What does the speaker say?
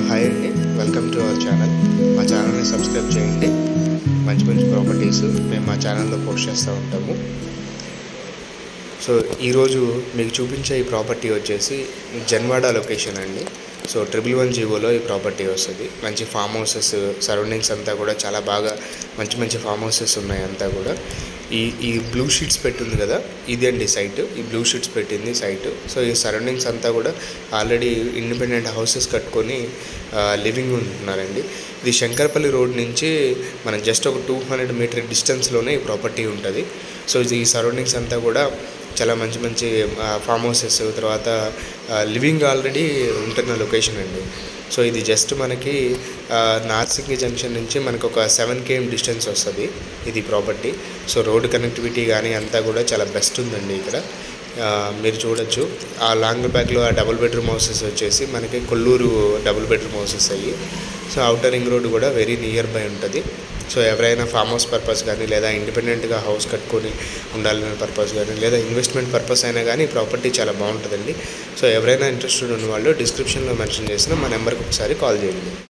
hi అండి welcome to our channel మా ఛానల్ని సబ్స్క్రైబ్ చేయండి మంచి మంచి ప్రాపర్టీస్ మేము మా ఛానల్లో పోస్ట్ చేస్తూ ఉంటాము సో ఈరోజు మీకు చూపించే ఈ ప్రాపర్టీ వచ్చేసి జన్వాడ లొకేషన్ అండి సో ట్రిపుల్ వన్ జీవోలో ఈ ప్రాపర్టీ వస్తుంది మంచి ఫామ్ హౌసెస్ సరౌండింగ్స్ అంతా కూడా చాలా బాగా మంచి మంచి ఫామ్ హౌసెస్ ఉన్నాయి అంతా కూడా ఈ ఈ బ్లూ షీట్స్ పెట్టింది కదా ఇది అండి సైట్ ఈ బ్లూ షీట్స్ పెట్టింది సైట్ సో ఈ సరౌండింగ్స్ అంతా కూడా ఆల్రెడీ ఇండిపెండెంట్ హౌసెస్ కట్టుకొని లివింగ్ ఉంటున్నారండి ఇది శంకరపల్లి రోడ్ నుంచి మనం జస్ట్ ఒక టూ హండ్రెడ్ మీటర్ డిస్టెన్స్లోనే ఈ ప్రాపర్టీ ఉంటుంది సో ఇది ఈ సరౌండింగ్స్ అంతా కూడా చాలా మంచి మంచి ఫామ్ హౌసెస్ తర్వాత లివింగ్ ఆల్రెడీ ఉంటున్న లొకేషన్ అండి సో ఇది జస్ట్ మనకి నార్సింగి జంక్షన్ నుంచి మనకు ఒక సెవెన్ కేఎం డిస్టెన్స్ వస్తుంది ఇది ప్రాపర్టీ సో రోడ్ కనెక్టివిటీ కానీ అంతా కూడా చాలా బెస్ట్ ఉందండి ఇక్కడ ఆ, మీరు చూడొచ్చు ఆ లాంగ్ బ్యాక్లో ఆ డబుల్ బెడ్రూమ్ హౌసెస్ వచ్చేసి మనకి కొల్లూరు డబుల్ బెడ్రూమ్ హౌసెస్ అయ్యి సో అవుటర్ రింగ్ రోడ్ కూడా వెరీ నియర్ బై ఉంటుంది సో ఎవరైనా ఫామ్ హౌస్ పర్పస్ కానీ లేదా ఇండిపెండెంట్గా హౌస్ కట్టుకొని ఉండాలనే పర్పస్ కానీ లేదా ఇన్వెస్ట్మెంట్ పర్పస్ అయినా కానీ ప్రాపర్టీ చాలా బాగుంటుందండి సో ఎవరైనా ఇంట్రెస్టెడ్ ఉన్న వాళ్ళు డిస్క్రిప్షన్లో మెన్షన్ చేసిన మా నెంబర్కి ఒకసారి కాల్ చేయండి